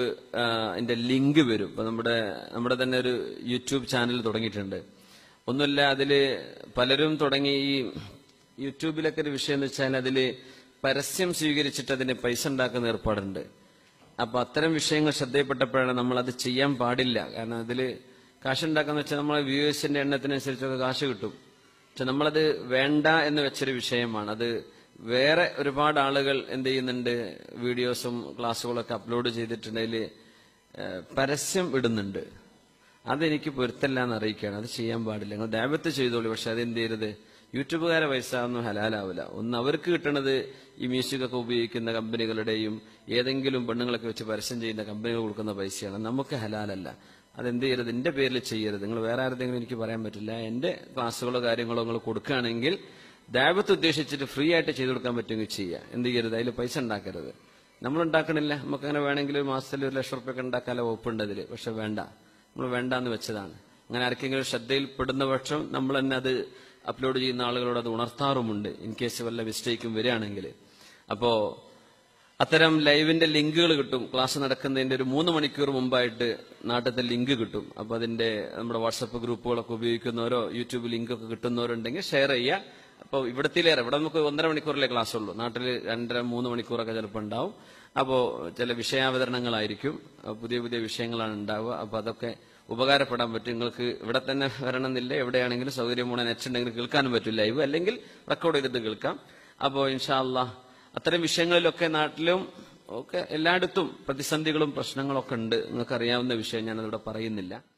ആ, അതിന്റെ ലിങ്ക് വരും ഇപ്പൊ നമ്മുടെ നമ്മുടെ തന്നെ ഒരു യൂട്യൂബ് ചാനൽ തുടങ്ങിയിട്ടുണ്ട് ഒന്നുമില്ല അതില് പലരും തുടങ്ങി ഈ യൂട്യൂബിലൊക്കെ ഒരു വിഷയം എന്ന് വെച്ചാൽ അതില് പരസ്യം സ്വീകരിച്ചിട്ട് അതിന് പൈസ ഉണ്ടാക്കുന്ന ഏർപ്പാടുണ്ട് അപ്പൊ അത്തരം വിഷയങ്ങൾ ശ്രദ്ധയിൽപ്പെട്ടപ്പോഴാണ് നമ്മൾ അത് ചെയ്യാൻ പാടില്ല കാരണം അതില് കാശുണ്ടാക്കാന്ന് വെച്ചാൽ നമ്മളെ വ്യൂവേഴ്സിന്റെ എണ്ണത്തിനനുസരിച്ചൊക്കെ കാശ് കിട്ടും പക്ഷെ നമ്മളത് വേണ്ട എന്ന് വെച്ചൊരു വിഷയമാണ് അത് വേറെ ഒരുപാട് ആളുകൾ എന്ത് ചെയ്യുന്നുണ്ട് വീഡിയോസും ക്ലാസ്സുകളൊക്കെ അപ്ലോഡ് ചെയ്തിട്ടുണ്ടെങ്കിൽ പരസ്യം ഇടുന്നുണ്ട് അതെനിക്ക് പൊരുത്തല്ല എന്ന് അറിയിക്കുകയാണ് അത് ചെയ്യാൻ പാടില്ല നിങ്ങൾ ദൈവത്ത് ചെയ്തോളൂ പക്ഷെ അത് എന്ത് ചെയ്യരുത് യൂട്യൂബുകാരെ പൈസ ഒന്നും ഹലാലാവില്ല ഒന്ന് അവർക്ക് കിട്ടുന്നത് ഈ മ്യൂസിക് ഒക്കെ ഉപയോഗിക്കുന്ന കമ്പനികളുടെയും ഏതെങ്കിലും പെണ്ണുങ്ങളൊക്കെ വെച്ച് പരസ്യം ചെയ്യുന്ന കമ്പനികൾ കൊടുക്കുന്ന പൈസയാണ് നമുക്ക് ഹലാലല്ല അതെന്ത് ചെയ്യരുത് എന്റെ പേരിൽ ചെയ്യരുത് നിങ്ങൾ വേറെ ആരുടെങ്കിലും എനിക്ക് പറയാൻ പറ്റില്ല എന്റെ ക്ലാസ്സുകളോ കാര്യങ്ങളോ നിങ്ങൾ കൊടുക്കുകയാണെങ്കിൽ ദൈവത്ത് ഉദ്ദേശിച്ചിട്ട് ഫ്രീ ആയിട്ട് ചെയ്തു കൊടുക്കാൻ പറ്റുമെങ്കിൽ ചെയ്യുക എന്ത് ചെയ്യരുത് അതിൽ പൈസ ഉണ്ടാക്കരുത് നമ്മൾ ഉണ്ടാക്കണില്ല നമുക്ക് അങ്ങനെ വേണമെങ്കിൽ ഒരു മാസത്തിൽ ഒരു ലക്ഷം റുപ്യൊക്കെ ഉണ്ടാക്കാനുള്ള വകുപ്പുണ്ട് അതിൽ പക്ഷെ വേണ്ട നമ്മൾ വേണ്ട എന്ന് വെച്ചതാണ് അങ്ങനെ ആർക്കെങ്കിലും ശ്രദ്ധയിൽപ്പെടുന്ന പക്ഷം നമ്മൾ തന്നെ അത് അപ്ലോഡ് ചെയ്യുന്ന ആളുകളോട് അത് ഉണർത്താറുമുണ്ട് ഇൻ കേസ് വല്ല മിസ്റ്റേക്കും വരികയാണെങ്കിൽ അപ്പോ അത്തരം ലൈവിന്റെ ലിങ്കുകൾ കിട്ടും ക്ലാസ് നടക്കുന്നതിന്റെ ഒരു മൂന്ന് മണിക്കൂർ മുമ്പായിട്ട് നാട്ടിലത്തെ ലിങ്ക് കിട്ടും അപ്പൊ അതിന്റെ നമ്മുടെ വാട്സപ്പ് ഗ്രൂപ്പുകളൊക്കെ ഉപയോഗിക്കുന്നവരോ യൂട്യൂബ് ലിങ്ക് ഒക്കെ കിട്ടുന്നവരുണ്ടെങ്കിൽ ഷെയർ ചെയ്യുക അപ്പോൾ ഇവിടത്തിലേറെ ഇവിടെ നമുക്ക് ഒന്നര മണിക്കൂറിലെ ക്ലാസ് ഉള്ളൂ നാട്ടിൽ രണ്ടര മൂന്ന് മണിക്കൂറൊക്കെ ചിലപ്പോൾ ഉണ്ടാവും അപ്പോൾ ചില വിഷയാവതരണങ്ങളായിരിക്കും അപ്പൊ പുതിയ പുതിയ വിഷയങ്ങളാണ് ഉണ്ടാവുക അപ്പൊ അതൊക്കെ ഉപകാരപ്പെടാൻ പറ്റും നിങ്ങൾക്ക് ഇവിടെ തന്നെ വരണമെന്നില്ല എവിടെയാണെങ്കിലും സൗകര്യമുള്ള നെറ്റ് ഉണ്ടെങ്കിൽ കേൾക്കാനും പറ്റും ലൈവ് അല്ലെങ്കിൽ റെക്കോർഡ് ചെയ്തിട്ട് കേൾക്കാം അപ്പോൾ ഇൻഷാല്ല അത്തരം വിഷയങ്ങളിലൊക്കെ നാട്ടിലും ഒക്കെ എല്ലായിടത്തും പ്രതിസന്ധികളും പ്രശ്നങ്ങളൊക്കെ ഉണ്ട് നിങ്ങൾക്ക് അറിയാവുന്ന വിഷയം ഞാനതിവിടെ പറയുന്നില്ല